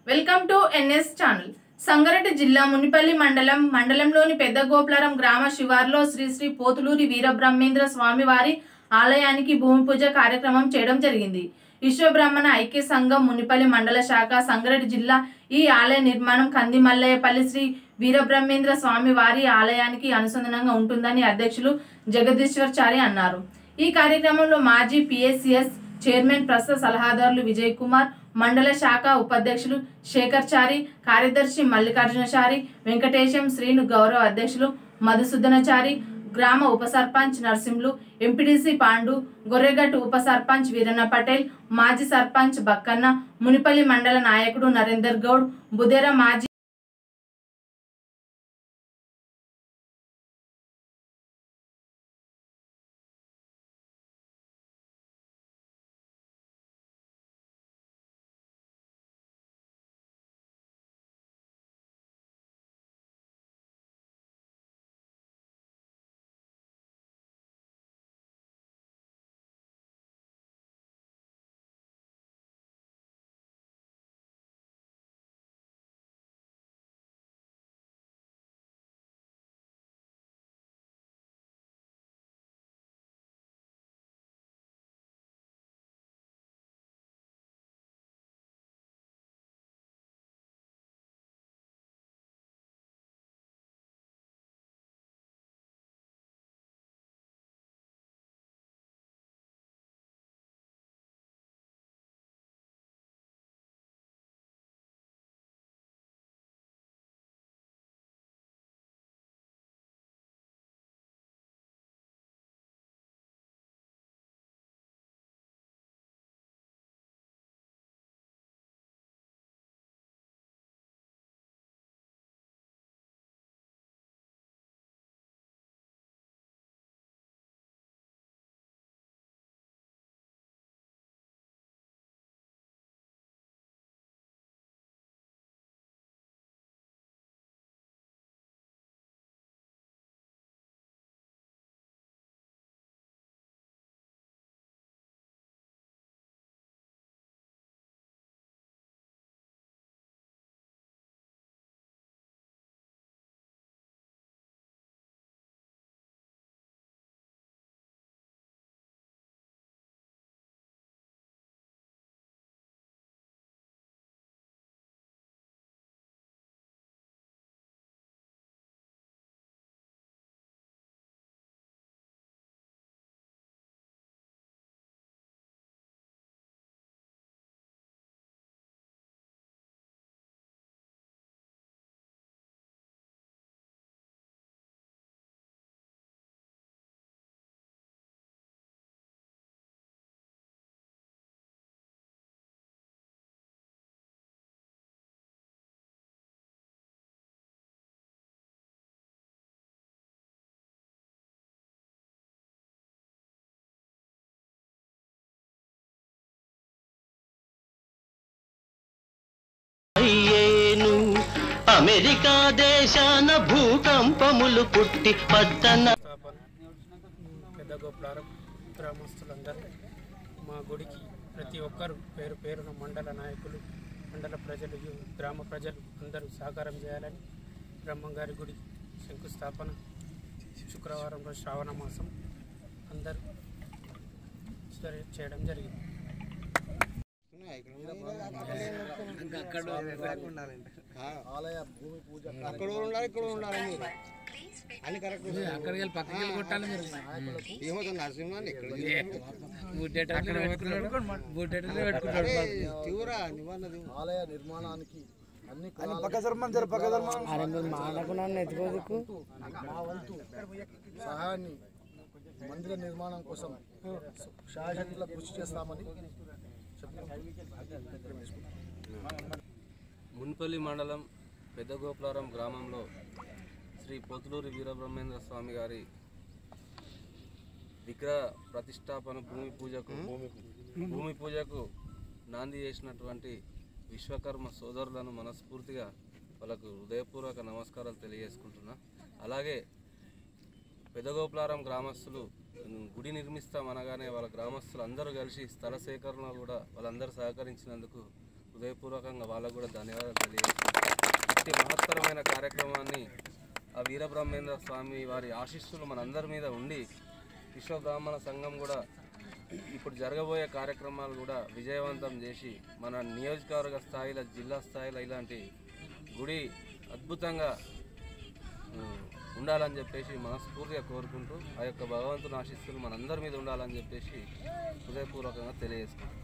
welcome to NS channel Sangareddy జిల్లా మునిపల్లి మండలం మండలంలోని పెద్ద గోపులారం గ్రామ శివార్లో శ్రీ శ్రీ పోతులూరి వీరబ్రహ్మేంద్ర స్వామి వారి ఆలయానికి భూమి పూజ కార్యక్రమం చేయడం జరిగింది విశ్వబ్రహ్మణ ఐక్య సంఘం మునిపల్లి మండల శాఖ సంగారెడ్డి జిల్లా ఈ ఆలయ నిర్మాణం కంది మల్లయ్యపల్లి శ్రీ వీరబ్రహ్మేంద్ర స్వామి వారి ఆలయానికి అనుసంధానంగా ఉంటుందని అధ్యక్షులు జగదీశ్వర్చారి అన్నారు ఈ కార్యక్రమంలో మాజీ పిఎస్సిఎస్ చైర్మన్ ప్రస్తుత సలహాదారులు విజయ్ కుమార్ మండల శాఖ ఉపాధ్యక్షులు శేఖర్ చారి కార్యదర్శి మల్లికార్జునచారి వెంకటేశం శ్రీను గౌరవ అధ్యక్షులు మధుసూదనచారి గ్రామ ఉప సర్పంచ్ నర్సింహులు ఎంపీడీసీ పాండు గొర్రెగట్టు ఉప సర్పంచ్ వీరన్న పటేల్ మాజీ సర్పంచ్ బక్కన్న మునిపల్లి మండల నాయకుడు నరేందర్ గౌడ్ బుదేర మాజీ అయ్యేను అమెరికా దేశాన భూకంపములు పుట్టి పద్దన స్థాపన పెద్ద గోపులారం గ్రామస్తులందరూ మా గుడికి ప్రతి ఒక్కరు పేరు పేరున మండల నాయకులు మండల ప్రజలు యు- గ్రామ ప్రజలు అందరూ సహకారం చేయాలని బ్రహ్మంగారి గుడి శంకుస్థాపన శుక్రవారం రోజు శ్రావణ మాసం అందరూ చే- చేయడం జరిగింది అక్కడ ఉండాలి ఇక్కడ ఉండాలి మీరు అని కరెక్ట్ అక్కడికి వెళ్ళి పక్కకి వెళ్ళి కొట్టాలి మీరు ఏమవుతుంది నరసింహాన్ని ఇక్కడ అరే, తీవ్ర నిబంధన ఆలయ నిర్మాణానికి అన్ని పక్క సర్పంచ్ పక్క సర్పంచ్ మా వంతు సహాయాన్ని మందిర నిర్మాణం కోసం శాయశక్తిలో కృషి చేస్తామని మున్పల్లి మండలం పెద్దగోపులారం గ్రామంలో శ్రీ పొతులూరి వీరబ్రహ్మేంద్ర స్వామి గారి విగ్రహ ప్రతిష్టాపన భూమి పూజకు భూమి పూజకు నాంది చేసినటువంటి విశ్వకర్మ సోదరులను మనస్ఫూర్తిగా వాళ్ళకు హృదయపూర్వక నమస్కారాలు తెలియజేసుకుంటున్నా అలాగే పెదగోపులారం గ్రామస్తులు ఉమ్, గుడి నిర్మిస్తాం అనగానే వాళ్ళ గ్రామస్తులు అందరూ కలిసి స్థల సేకరణ కూడా వాళ్ళందరూ సహకరించినందుకు హృదయపూర్వకంగా వాళ్ళకు కూడా ధన్యవాదాలు తెలియజేస్తున్నాను ఇట్టి మహత్తరమైన కార్యక్రమాన్ని ఆ వీరబ్రహ్మేంద్ర స్వామి వారి ఆశీస్సులు మనందరి మీద ఉండి విశ్వ బ్రాహ్మణ సంఘం కూడా ఇప్పుడు జరగబోయే కార్యక్రమాలు కూడా విజయవంతం చేసి మన నియోజకవర్గ స్థాయిలో జిల్లా స్థాయిలో ఇలాంటి గుడి అద్భుతంగా ఉమ్, ఉండాలని చెప్పేసి మనస్ఫూర్తిగా కోరుకుంటూ ఆ యొక్క భగవంతుని ఆశీస్సులు మనందరి మీద ఉండాలని చెప్పేసి హృదయపూర్వకంగా తెలియజేసుకుంటాం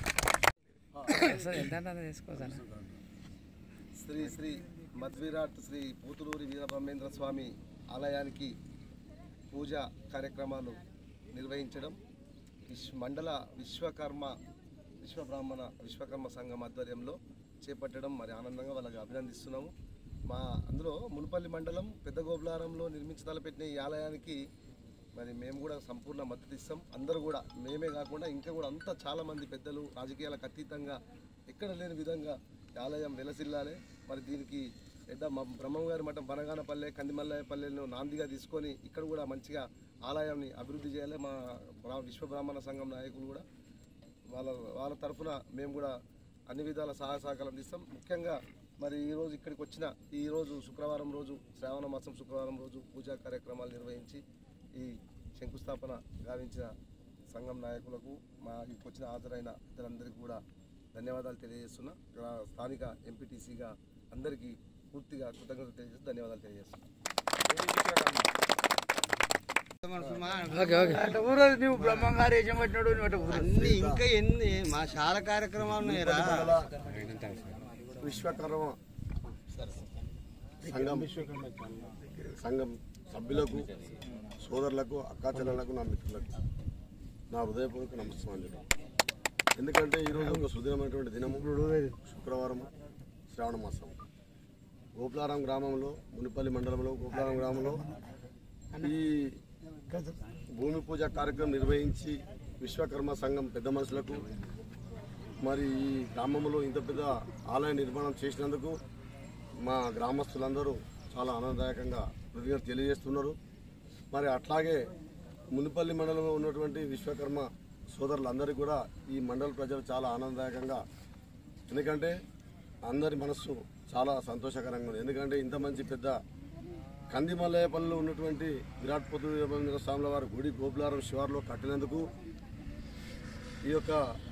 శ్రీ శ్రీ మధ్విరాట్ శ్రీ పూతులూరి వీరబ్రహ్మేంద్ర స్వామి ఆలయానికి పూజ కార్యక్రమాలు నిర్వహించడం విశ్ మండల విశ్వకర్మ విశ్వబ్రాహ్మణ విశ్వకర్మ సంఘం ఆధ్వర్యంలో చేపట్టడం మరి ఆనందంగా వాళ్ళకి అభినందిస్తున్నాము మా అందులో మునుపల్లి మండలం పెద్దగోబులారంలో నిర్మించి తలపెట్టిన ఈ ఆలయానికి మరి మేము కూడా సంపూర్ణ మద్దతు ఇస్తాం అందరూ కూడా మేమే కాకుండా ఇంకా కూడా అంతా చాలా మంది పెద్దలు రాజకీయాలకు అతీతంగా ఎక్కడ లేని విధంగా ఈ ఆలయం వెలసిల్లాలి మరి దీనికి పెద్ద మా బ్రహ్మం గారి మఠం బనగానపల్లె కందిమల్లపల్లెను నాందిగా తీసుకొని ఇక్కడ కూడా మంచిగా ఆలయాన్ని అభివృద్ధి చేయాలి మా బ్రా- విశ్వ బ్రాహ్మణ సంఘం నాయకులు కూడా వాళ్ళ వాళ్ళ తరఫున మేము కూడా అన్ని విధాల సహాయ సహకారం ఇస్తాం ముఖ్యంగా మరి ఈరోజు ఇక్కడికి వచ్చిన ఈరోజు శుక్రవారం రోజు శ్రావణ మాసం శుక్రవారం రోజు పూజా కార్యక్రమాలు నిర్వహించి ఈ శంకుస్థాపన గావించిన సంఘం నాయకులకు మా ఇక్కడికి వచ్చిన హాజరైన ఇతరులందరికీ కూడా ధన్యవాదాలు తెలియజేస్తున్నా గ్రా- స్థానిక ఎంపీటీసీగా అందరికీ పూర్తిగా కృతజ్ఞతలు తెలియజేస్తూ ధన్యవాదాలు తెలియజేస్తున్నా అన్ని ఇంకా ఎన్ని మా చాలా కార్యక్రమాలు ఉన్నాయిరా విశ్వకర్మ సంఘం సంఘం సభ్యులకు సోదరులకు అక్కాచెల్లెలకు నా మిత్రులకు నా హృదయపూర్వక నమస్కారం ఎందుకంటే ఈరోజు ఒక సుదీర్ఘమైనటువంటి దినము శుక్రవారం శ్రావణ మాసం గోపులారం గ్రామంలో మునిపల్లి మండలంలో గోపులారం గ్రామంలో ఈ భూమి పూజ కార్యక్రమం నిర్వహించి విశ్వకర్మ సంఘం పెద్ద మనుషులకు మరి ఈ గ్రామంలో ఇంత పెద్ద ఆలయ నిర్మాణం చేసినందుకు మా గ్రామస్తులందరూ చాలా ఆనందదాయకంగా కృతజ్ఞత తెలియజేస్తున్నారు మరి అట్లాగే మునిపల్లి మండలంలో ఉన్నటువంటి విశ్వకర్మ సోదరులందరికీ కూడా ఈ మండల ప్రజలు చాలా ఆనందదాయకంగా ఎందుకంటే అందరి మనస్సు చాలా సంతోషకరంగా ఉంది ఎందుకంటే ఇంత మంచి పెద్ద కందిమల్లయ్యపల్లిలో ఉన్నటువంటి విరాట్ పొద్దు స్వాముల వారి గుడి గోపులారం శివార్లో కట్టినందుకు ఈ యొక్క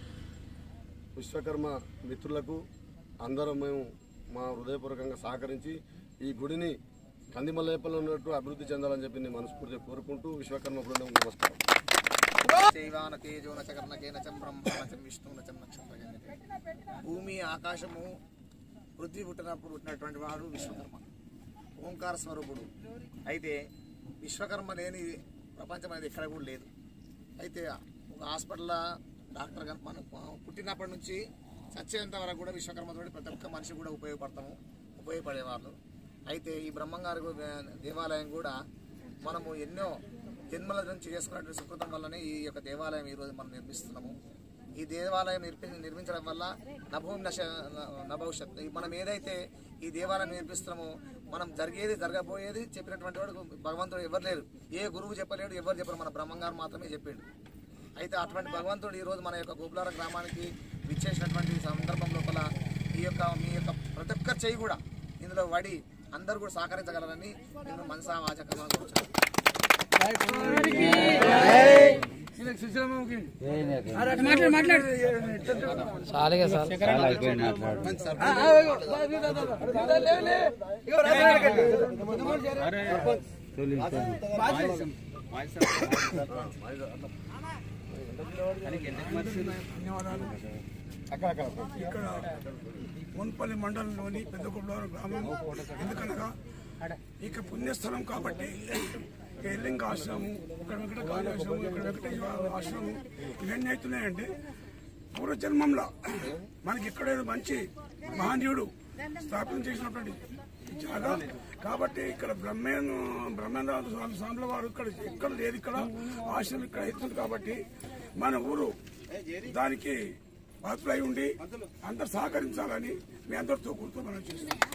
విశ్వకర్మ మిత్రులకు అందరం మేము మా హృదయపూర్వకంగా సహకరించి ఈ గుడిని కందిమల్లేపల్లో ఉన్నట్టు అభివృద్ధి చెందాలని చెప్పి నేను మనస్ఫూర్తిగా కోరుకుంటూ విశ్వకర్మ బృందం నమస్కారం శైవాన తేజోన చకర్ణకేన చం బ్రహ్మాన చం విష్ణువున చం నక్షత్రగణ్యతే భూమి ఆకాశము పృథ్వీ పుట్టినప్పుడు పుట్టినటువంటి వాడు విశ్వకర్మ ఓంకార స్వరూపుడు అయితే విశ్వకర్మ లేని ప్రపంచం అనేది ఎక్కడ కూడా లేదు అయితే ఒక హాస్పిటల్లో డాక్టర్ గారు మనం పుట్టినప్పటి నుంచి చచ్చేంత వరకు కూడా విశ్వకర్మతోటి ప్రతి ఒక్క మనిషి కూడా ఉపయోగపడతాము ఉపయోగపడేవాళ్ళు అయితే ఈ బ్రహ్మంగారి దేవాలయం కూడా మనము ఎన్నో జన్మల నుంచి చేసుకున్నటువంటి సుకృతం వల్లనే ఈ యొక్క దేవాలయం ఈరోజు మనం నిర్మిస్తున్నాము ఈ దేవాలయం నిర్మి నిర్మించడం వల్ల నభూమి నశ నభవిష్యత్ మనం ఏదైతే ఈ దేవాలయం నిర్మిస్తున్నామో మనం జరిగేది జరగబోయేది చెప్పినటువంటి వాడు భగవంతుడు ఎవరు లేరు ఏ గురువు చెప్పలేడు ఎవరు చెప్పరు మన బ్రహ్మంగారు మాత్రమే చెప్పిండు అయితే అటువంటి భగవంతుడు ఈరోజు మన యొక్క గోపులార గ్రామానికి విచ్చేసినటువంటి సందర్భం లోపల ఈ యొక్క మీ యొక్క ప్రతి ఒక్క చెయ్యి కూడా ఇందులో వడి అందరూ కూడా సహకరించగలరని నేను మనసా వాచకంగా కూర్చున్నాను ఇక్కడ మున్పల్లి మండలంలోని పెద్దకొండూరు గ్రామం ఎందుకనగా ఇక పుణ్యస్థలం కాబట్టి ఇక ఎల్లింగ ఆశ్రమం ఇక్కడ వెంకటకాళి ఆశ్రమం ఇక్కడ వెంకటేశ్వర ఆశ్రమం ఇవన్నీ అవుతున్నాయంటే పూర్వజన్మంలో మనకి ఇక్కడ ఏదో మంచి మహనీయుడు స్థాపన చేసినటువంటి ఈ జాగా కాబట్టి ఇక్కడ బ్రహ్మేంద్ర బ్రహ్మేంద్ర స్వామి స్వాముల వారు ఇక్కడ ఎక్కడ లేదు ఇక్కడ ఆశ్రమం ఇక్కడ అవుతుంది కాబట్టి మన ఊరు దానికి బాధ్యులై ఉండి అందరు సహకరించాలని మీ అందరితో కూర్చో మనం చేస్తాం